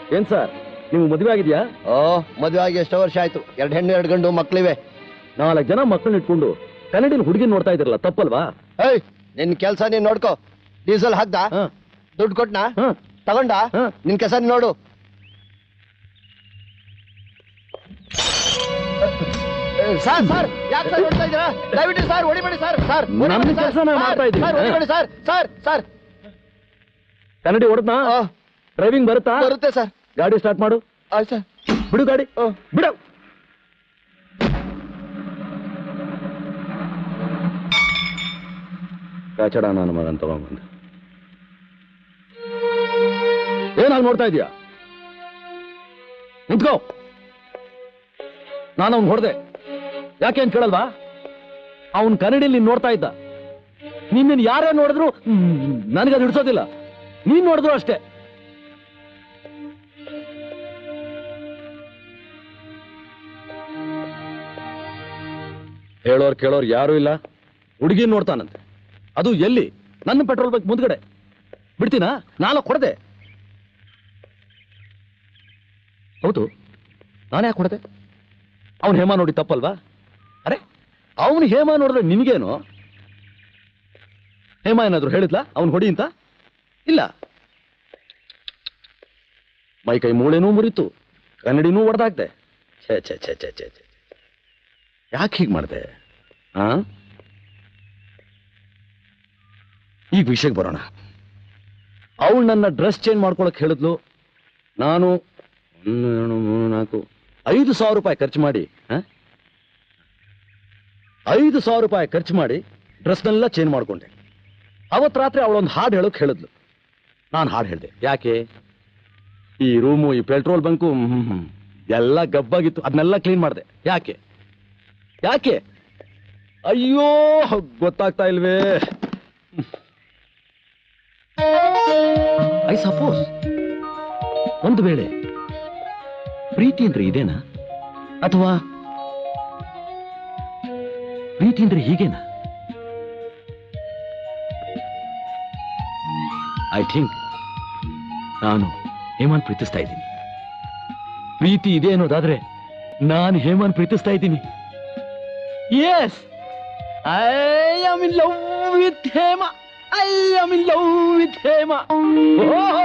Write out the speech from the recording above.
ಏನ್ ಸರ್ ನೀವು ಮದುವೆ ಆಗಿದ್ಯಾ ಓ ಮದುವೆ ಆಗಿ ಎಷ್ಟೋ ವರ್ಷ ಆಯ್ತು ಎರಡು ಹೆಣ್ಣು ಎರಡು ಗಂಡು ಮಕ್ಳಿವೆ ನಾಲ್ಕು ಜನ ಮಕ್ಕಳನ್ನ ಇಟ್ಕೊಂಡು ಕನ್ನಡಿನ ಹುಡುಗಿನ ನೋಡ್ತಾ ಇದ್ರಲ್ಲ ತಪ್ಪಲ್ವಾ ಏಯ್ ನಿನ್ ಕೆಲ್ಸ ನೀನ್ ನೋಡ್ಕೋ ಡೀಸೆಲ್ ಹಾಕ್ದ ಹ, ದುಡ್ಡು ಕೊಟ್ನಾ ಹ, ತಗೊಂಡ ಹ. ನಿನ್ ಕೆಲಸ ನೀನ್ ನೋಡು ಸರ್ ಸರ್ ಯಾಕೆ ಸರ್ ಹೊಡ್ತಾ ಇದ್ದೀರಾ ದಯವಿಟ್ಟು ಸರ್ ಹೊಡಿಬೇಡಿ ಸರ್ ಸರ್ ಹೊಡಿಬೇಡಿ ನಮ್ಮ ಸರ್. ಕೆಲ್ಸ ನಾವು ಸರ್, ಮಾಡ್ತಾ ಇದ್ದೀವಿ. ಸರ್ ಹೊಡಿಬೇಡಿ ಸರ್ ಸರ್ ಸರ್ ಕನ್ನಡಿ ಹೊಡೆದ್ನಾ ಆ, ಡ್ರೈವಿಂಗ್ ಬರುತ್ತಾ ಬರುತ್ತೆ ಸರ್ ಗಾಡಿ ಸ್ಟಾರ್ಟ್ ಮಾಡು ಆಯ್ತು ಸರ್ ಬಿಡು ಗಾಡಿ ಆ. ಬಿಡು ಕಾಚಡ ನಾನು ಮಗನ್ ತಗೊಂಬಂದು ಏನಾಗಿ ನೋಡ್ತಾ ಇದೀಯಾ ನಿಂತ್ಕೋ ನಾನು ಅವ್ನು ಹೊಡೆದೆ ಯಾಕೆ ಅಂತ ಕೇಳಲ್ವಾ ಅವನ್ ಕನ್ನಡಿಲಿ ನೀನ್ ನೋಡ್ತಾ ಇದ್ದ ನಿನ್ನ ಯಾರೇ ನೋಡಿದ್ರು ನನಗದು ಹಿಡಿಸೋದಿಲ್ಲ ನೀನ್ ನೋಡಿದ್ರು ಅಷ್ಟೇ ಹೇಳೋರ್ ಕೇಳೋರ್ ಯಾರು ಇಲ್ಲ ಹುಡುಗಿ ನೋಡ್ತಾನಂತೆ ಅದು ಎಲ್ಲಿ ನನ್ನ ಪೆಟ್ರೋಲ್ ಬಂಕ್ ಮುಂದ್ಗಡೆ ಬಿಡ್ತೀನಾ ನಾನು ಕೊಡದೆ ಹೌದು ನಾನು ಯಾಕೆ ಕೊಡದೆ ಅವನು ಹೇಮ ನೋಡಿ ತಪ್ಪಲ್ವಾ ಅರೆ ಅವನು ಹೇಮ ನೋಡಿದ್ರೆ ನಿನಗೇನು ಹೇಮ ಏನಾದ್ರು ಹೇಳಿದ್ಲಾ ಅವನು ಹೊಡಿ ಅಂತ ಇಲ್ಲ ಮೈ ಕೈ ಮೂಳೆನೂ ಮುರಿತು ಕನ್ನಡಿನೂ ಒಡೆದಾಗ್ದೆ ಛೇ ಛೇ ಛೇ ಛೇ ಛೇ ಛೇ ಯಾಕೆ ಹೀಗೆ ಮಾಡಿದೆ ಆ ಈಗ ವಿಷಯಕ್ಕೆ ಬರೋಣ ಅವಳು ನನ್ನ ಡ್ರೆಸ್ ಚೇಂಜ್ ಮಾಡ್ಕೊಳಕ್ ಹೇಳಿದ್ಲು ನಾನು ಒಂದು ಎರಡು ಮೂರು ನಾಲ್ಕು ಐದು ಸಾವಿರ ರೂಪಾಯಿ ಖರ್ಚು ಮಾಡಿ ಆ? ಐದು ಸಾವಿರ ರೂಪಾಯಿ ಖರ್ಚು ಮಾಡಿ ಡ್ರೆಸ್ನೆಲ್ಲ ಚೇಂಜ್ ಮಾಡ್ಕೊಂಡೆ ಅವತ್ತು ರಾತ್ರಿ ಅವಳೊಂದು ಹಾಡು ಹೇಳೋಕ್ ಹೇಳಿದ್ಲು ನಾನು ಹಾಡು ಹೇಳಿದೆ ಯಾಕೆ ಈ ರೂಮು ಈ ಪೆಟ್ರೋಲ್ ಬಂಕು ಹ್ಮ್, ಹ್ಮ್, ಎಲ್ಲ ಗಬ್ಬಾಗಿತ್ತು ಅದನ್ನೆಲ್ಲ ಕ್ಲೀನ್ ಮಾಡಿದೆ ಯಾಕೆ ಯಾಕೆ ಅಯ್ಯೋ ಗೊತ್ತಾಗ್ತಾ ಇಲ್ವೇ ಐ ಸಪೋಸ್ ಒಂದು ವೇಳೆ ಪ್ರೀತಿ ಅಂದ್ರೆ ಇದೇನಾ ಅಥವಾ ಪ್ರೀತಿ ಅಂದ್ರೆ ಹೀಗೇನಾ ಐ ಥಿಂಕ್ ನಾನು ಹೇಮಂತ್ ಪ್ರೀತಿಸ್ತಾ ಇದ್ದೀನಿ ಪ್ರೀತಿ ಇದೆ ಅನ್ನೋದಾದ್ರೆ ನಾನು ಹೇಮಂತ್ ಪ್ರೀತಿಸ್ತಾ ಇದ್ದೀನಿ yes I am in love with Hema I am in love with Hema